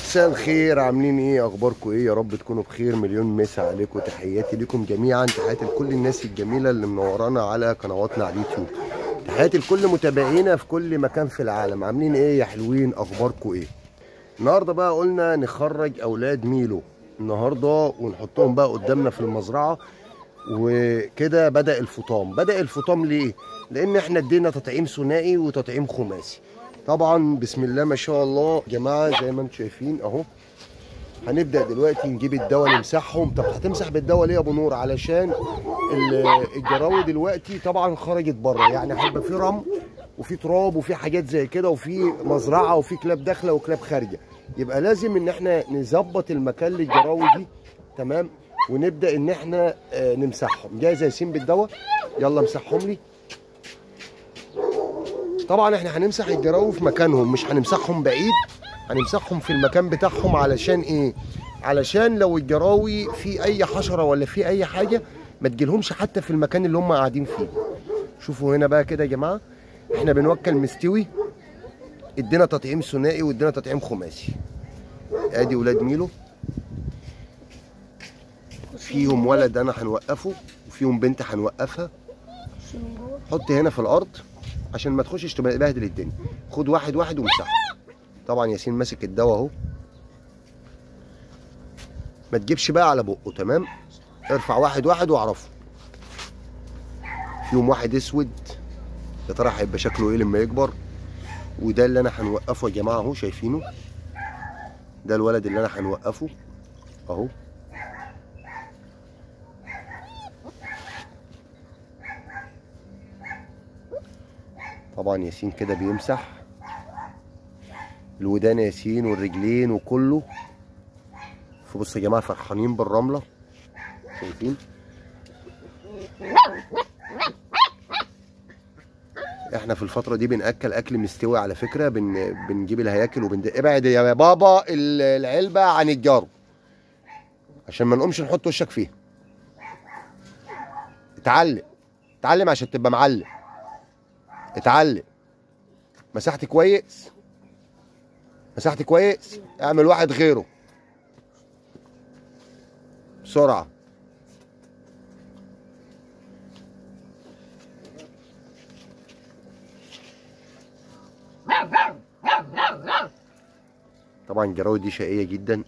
مساء الخير عاملين ايه اخباركم ايه يا رب تكونوا بخير مليون مسا عليكم تحياتي لكم جميعا تحياتي لكل الناس الجميله اللي منورانا على قنواتنا على اليوتيوب تحياتي لكل متابعينا في كل مكان في العالم عاملين ايه يا حلوين اخباركم ايه النهارده بقى قلنا نخرج اولاد ميلو النهارده ونحطهم بقى قدامنا في المزرعه وكده بدا الفطام بدا الفطام ليه لان احنا ادينا تطعيم ثنائي وتطعيم خماسي طبعا بسم الله ما شاء الله يا جماعه زي ما انتم شايفين اهو هنبدا دلوقتي نجيب الدواء نمسحهم طب هتمسح بالدواء ليه يا ابو نور علشان ال- الجراوي دلوقتي طبعا خرجت بره يعني هيبقى في رمل وفي تراب وفي حاجات زي كده وفي مزرعه وفي كلاب داخله وكلاب خارجه يبقى لازم ان احنا نظبط المكان للجراوي دي تمام ونبدا ان احنا آه، نمسحهم جاهز يا ياسين بالدواء يلا امسحهم لي طبعا احنا هنمسح الجراوي في مكانهم مش هنمسحهم بعيد هنمسحهم في المكان بتاعهم علشان ايه علشان لو الجراوي في اي حشره ولا في اي حاجه ما تجيلهمش حتى في المكان اللي هم قاعدين فيه شوفوا هنا بقى كده يا جماعه احنا بنوكل مستوي ادينا تطعيم ثنائي وادينا تطعيم خماسي ادي ولاد ميلو فيهم ولد انا هنوقفه وفيهم بنت هنوقفها حط هنا في الارض عشان ما تخشش تبهدل الدنيا خد واحد واحد وامسحه طبعا ياسين ماسك الدواء اهو ما تجيبش بقى على بقه تمام ارفع واحد واحد واعرفه فيهم واحد اسود يا ترى هيبقى شكله ايه لما يكبر وده اللي انا هنوقفه يا جماعه اهو شايفينه ده الولد اللي انا هنوقفه اهو طبعا ياسين كده بيمسح الودان ياسين والرجلين وكله فبصوا يا جماعه فرحانين بالرمله شايفين احنا في الفتره دي بناكل اكل مستوي على فكره بن... بنجيب الهياكل وبن ابعد يا بابا ال- العلبه عن الجرو عشان ما نقومش نحط وشك فيها اتعلم اتعلم عشان تبقى معلم اتعلم مسحت كويس مسحت كويس اعمل واحد غيره بسرعة طبعا الجراوي دي شقية جدا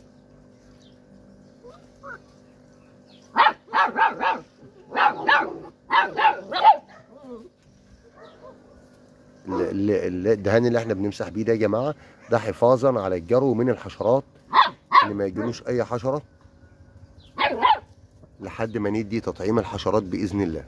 ال- ال- ال- الدهان اللي احنا بنمسح بيه ده يا جماعه ده حفاظا على الجرو من الحشرات اللي ما يجيلوش اي حشره لحد ما ندي تطعيم الحشرات باذن الله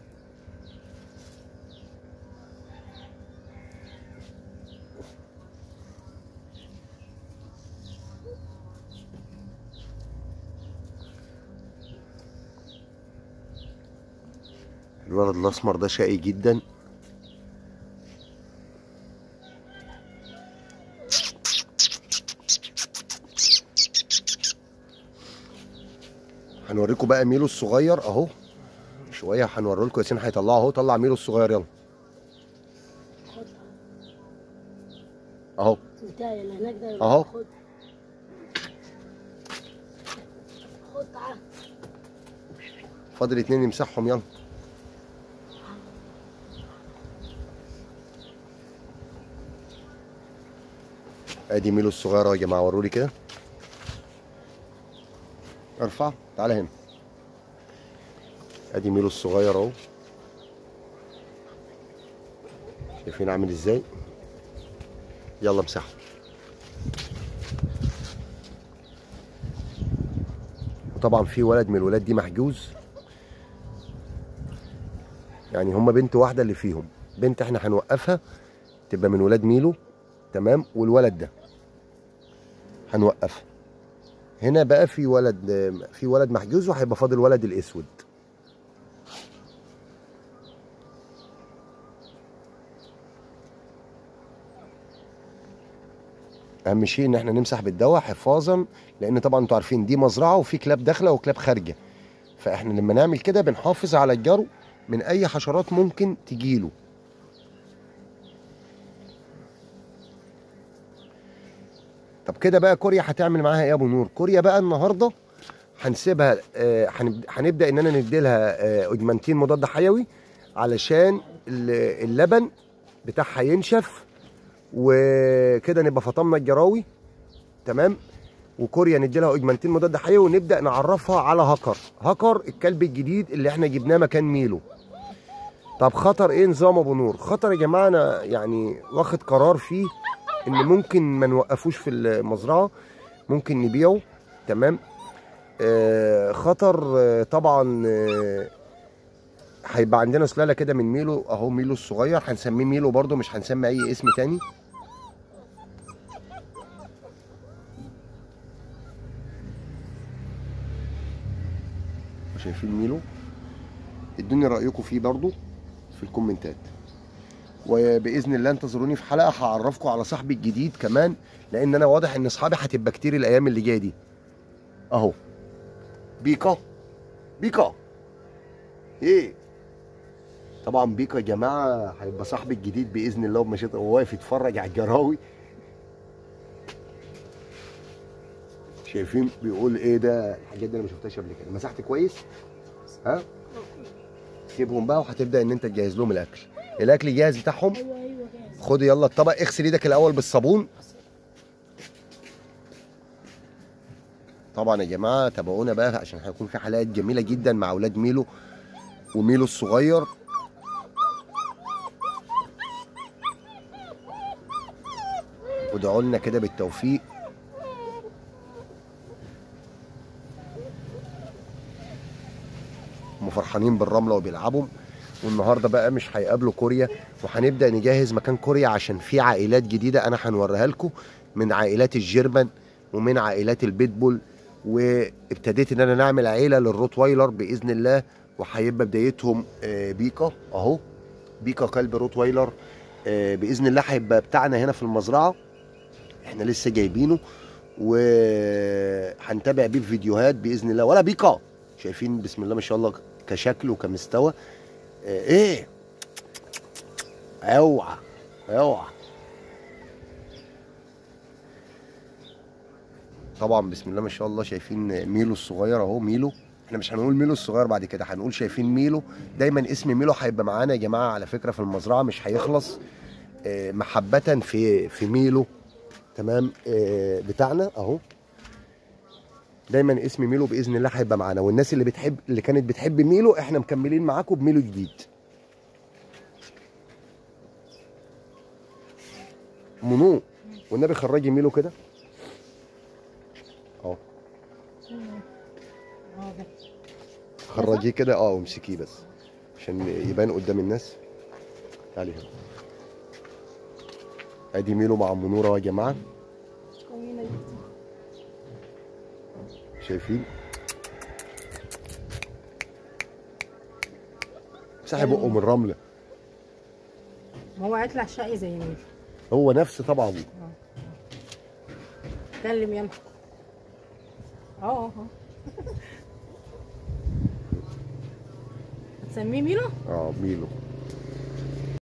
الولد الاسمر ده شقي جدا هنوريكم بقى ميلو الصغير اهو شويه هنوري لكم ياسين هيطلعه اهو طلع ميلو الصغير يلا اهو بتاعي اللي هناك ده أهو. خد خد تعال فاضل اتنين نمسحهم يلا ادي ميلو الصغير اهو يا جماعه ورولي كده ارفع تعالى هنا ادي ميلو الصغير اهو شايفين عامل ازاي يلا امسحه وطبعا في ولد من الولاد دي محجوز يعني هما بنت واحده اللي فيهم بنت احنا هنوقفها تبقى من ولاد ميلو تمام والولد ده هنوقفها هنا بقى في ولد في ولد محجوز وهيبقى فاضل ولد الاسود اهم شيء ان احنا نمسح بالدواء حفاظا لان طبعا انتوا عارفين دي مزرعه وفي كلاب داخله وكلاب خارجه فاحنا لما نعمل كده بنحافظ على الجرو من اي حشرات ممكن تجيله طب كده بقى كوريا هتعمل معاها ايه يا ابو نور كوريا بقى النهارده هنسيبها آه، هنب- هنبدا اننا نديلها آه، اوجمانتين مضاد حيوي علشان ال- اللبن بتاعها ينشف وكده نبقى فطمنا الجراوي تمام وكوريا نديلها اوجمانتين مضاد حيوي ونبدا نعرفها على هكر هكر الكلب الجديد اللي احنا جبناه مكان ميلو طب خطر ايه نظام ابو نور خطر يا جماعه انا يعني واخد قرار فيه ان ممكن ما نوقفوش في المزرعه ممكن نبيعه تمام آه خطر آه طبعا آه هيبقى عندنا سلاله كده من ميلو اهو ميلو الصغير هنسميه ميلو برضو مش هنسمي اي اسم تاني شايفين ميلو ادوني رايكم فيه برضو في الكومنتات وباذن الله انتظروني في حلقه هعرفكم على صاحبي الجديد كمان لان انا واضح ان اصحابي هتبقى كتير الايام اللي جايه دي اهو بيكا بيكا ايه طبعا بيكا يا جماعه هيبقى صاحبي الجديد باذن الله ومشيت هو واقف يتفرج على الجراوي شايفين بيقول ايه ده الحاجات دي انا ما شفتهاش قبل كده مسحت كويس ها سيبهم بقى وهتبدا ان انت تجهز لهم الاكل الاكل جاهز بتاعهم ايوه ايوه جاهز خد يلا الطبق اغسل ايدك الاول بالصابون طبعا يا جماعه تابعونا بقى عشان هيكون في حلقات جميله جدا مع اولاد ميلو وميلو الصغير وادعوا لنا كده بالتوفيق هم فرحانين بالرمله وبيلعبوا والنهارده بقى مش هيقابلوا كوريا وهنبدا نجهز مكان كوريا عشان في عائلات جديده انا هنوريها لكم من عائلات الجيرمان ومن عائلات البيتبول وابتديت ان انا نعمل عيله للروتوايلر باذن الله وهيبقى بدايتهم آه، بيكا اهو بيكا كلب روتوايلر آه، باذن الله هيبقى بتاعنا هنا في المزرعه احنا لسه جايبينه وهنتابع بيه فيديوهات باذن الله ولا بيكا شايفين بسم الله ما شاء الله كشكل وكمستوى آه، ايه اوعى اوعى طبعا بسم الله ما شاء الله شايفين ميلو الصغير اهو ميلو احنا مش هنقول ميلو الصغير بعد كده هنقول شايفين ميلو دايما اسم ميلو هيبقى معانا يا جماعه على فكره في المزرعه مش هيخلص آه، محبه في في ميلو تمام آه، بتاعنا اهو دايما اسم ميلو باذن الله هيبقى معانا والناس اللي بتحب اللي كانت بتحب ميلو احنا مكملين معاكم بميلو جديد منو والنبي خرجي ميلو كده اهو خرجيه كده اه وامسكيه بس عشان يبان قدام الناس تعالي هنا ادي ميلو مع منوره يا جماعه شايفين مسحي بقه من الرمله ما هو هيطلع شقي زي مين هو نفس طبعا اتكلم يلا اه اه هتسميه ميلو اه ميلو